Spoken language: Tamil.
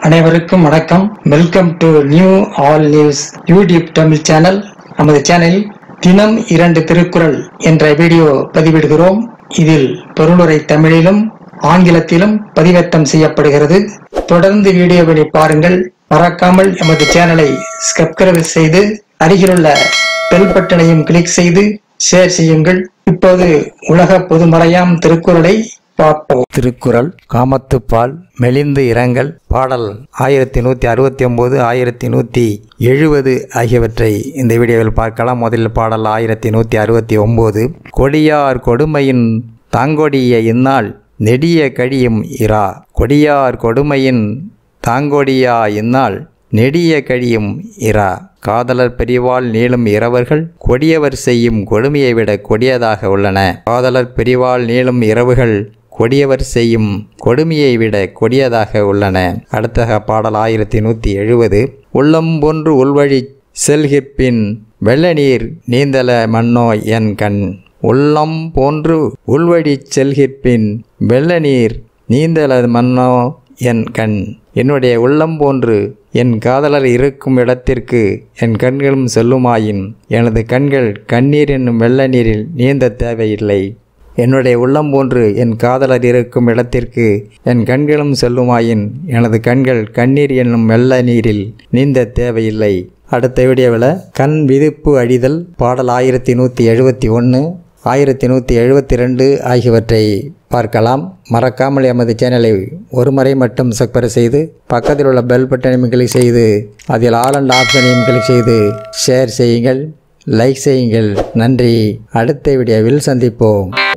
அனைவருக்கும் வணக்கம் welcome to new all news YouTube Tamil channel நமது சேனலில் தினம் இரண்டு திருக்குறள் என்ற வீடியோ பதிவிடுகிறோம் இதில் பொருளுரை தமிழிலும் ஆங்கிலத்திலும் பதிவேற்றம் செய்யப்படுகிறது தொடர்ந்து வீடியோவை பாருங்கள் மறக்காமல் எமது சேனலை சப்ஸ்கிரைப் செய்து அருகிலுள்ள பெல் பட்டனையும் கிளிக் செய்து ஷேர் செய்யுங்கள் இப்போது உலக பொதுமறையாம் திருக்குறளை பார்ப்போம் திருக்குறள் காமத்துப்பால் மெலிந்து இரங்கல் பாடல் ஆயிரத்தி நூற்றி அறுபத்தி ஒம்பது ஆயிரத்தி நூற்றி எழுபது ஆகியவற்றை இந்த வீடியோவில் பார்க்கலாம் முதலில் பாடல் ஆயிரத்தி நூற்றி அறுபத்தி ஒம்பது கொடியார் கொடுமையின் தாங்கொடிய இந்நாள் நெடிய கழியும் இரா கொடியார் கொடுமையின் தாங்கொடியா இந்நாள் நெடிய கழியும் இரா காதலர் பிரிவால் நீளும் இரவர்கள் கொடியவர் செய்யும் கொடுமையை விட கொடியதாக உள்ளன காதலர் பிரிவால் நீளும் இரவுகள் கொடியவர் செய்யும் கொடுமையை விட கொடியதாக உள்ளன அடுத்த பாடல் ஆயிரத்தி நூற்றி எழுபது உள்ளம் போன்று உள்வழி செல்கிற்பின் வெள்ள நீர் நீந்தல மன்னோ என் கண் உள்ளம் போன்று உள்வழி செல்கிற்பின் வெள்ள நீர் நீந்தல மன்னோ என் கண் என்னுடைய உள்ளம் போன்று என் காதலர் இருக்கும் இடத்திற்கு என் கண்களும் செல்லுமாயின் எனது கண்கள் கண்ணீர் என்னும் வெள்ள நீரில் நீந்த தேவையில்லை என்னுடைய உள்ளம் போன்று என் காதலர் இருக்கும் இடத்திற்கு என் கண்களும் செல்லுமாயின் எனது கண்கள் கண்ணீர் என்னும் வெள்ள நீரில் நீந்த தேவையில்லை அடுத்த வீடியோவில் கண் விதிப்பு அழிதல் பாடல் ஆயிரத்தி நூற்றி எழுபத்தி ஒன்று ஆயிரத்தி நூற்றி எழுபத்தி ரெண்டு ஆகியவற்றை பார்க்கலாம் மறக்காமல் எமது சேனலை ஒரு முறை மட்டும் சப்ஸ்கிரைப் செய்து பக்கத்தில் உள்ள பெல் பட்டனையும் கிளிக் செய்து அதில் ஆல் அண்ட் ஆப்ஷனையும் கிளிக் செய்து ஷேர் செய்யுங்கள் லைக் செய்யுங்கள் நன்றி அடுத்த வீடியோவில் சந்திப்போம்